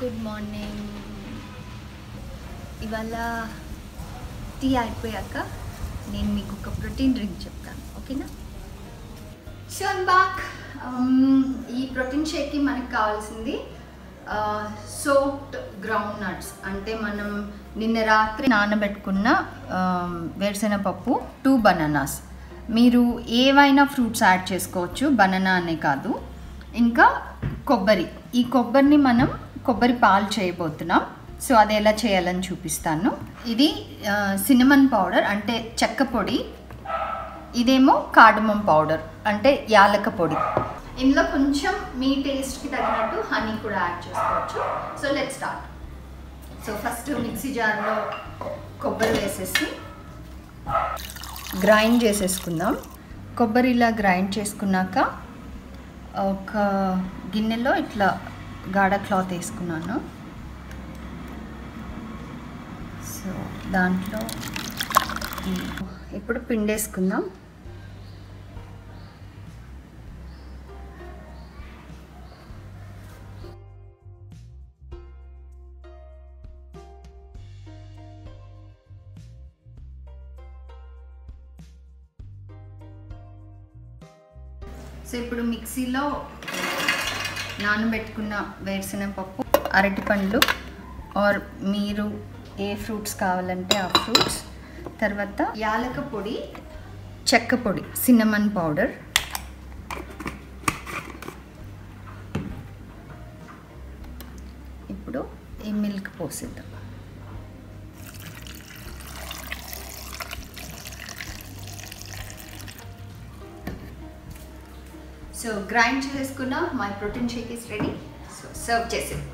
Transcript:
good morning ఇవాళ tea అయిపోయాక నేను మీకు ఒక ప్రోటీన్ డ్రింక్ చెప్తాను ఓకేనా సో బాక్ ఈ ప్రోటీన్ షేక్కి మనకు కావాల్సింది సోప్డ్ గ్రౌండ్ నట్స్ అంటే మనం నిన్న రాత్రి నానబెట్టుకున్న వేరుశెనగ పప్పు టూ బనానాస్ మీరు ఏవైనా ఫ్రూట్స్ యాడ్ చేసుకోవచ్చు బనానా అనే కాదు ఇంకా కొబ్బరి ఈ కొబ్బరిని మనం కొబ్బరి పాలు చేయబోతున్నాం సో అది ఎలా చేయాలని చూపిస్తాను ఇది సినిమన్ పౌడర్ అంటే చెక్క పొడి ఇదేమో కార్డమం పౌడర్ అంటే యాలక పొడి ఇందులో కొంచెం మీ టేస్ట్కి తగినట్టు హనీ కూడా యాడ్ చేసుకోవచ్చు so let start so first mixie జార్లో కొబ్బరి వేసేసి గ్రైండ్ చేసేసుకుందాం కొబ్బరి ఇలా గ్రైండ్ చేసుకున్నాక ఒక గిన్నెలో ఇట్లా గాఢ క్లాత్ వేసుకున్నాను సో దాంట్లో ఇప్పుడు పిండేసుకుందాం సో ఇప్పుడు మిక్సీలో నానబెట్టుకున్న వేరుశెనగ పప్పు అరటి పండ్లు ఆర్ మీరు ఏ ఫ్రూట్స్ కావాలంటే ఆ ఫ్రూట్స్ తర్వాత యాలక పొడి చెక్క పొడి సిన్నమన్ పౌడర్ ఇప్పుడు ఈ మిల్క్ పోసిద్దాం సో గ్రైండ్ చేసుకున్న my protein shake is ready so serve చేసేది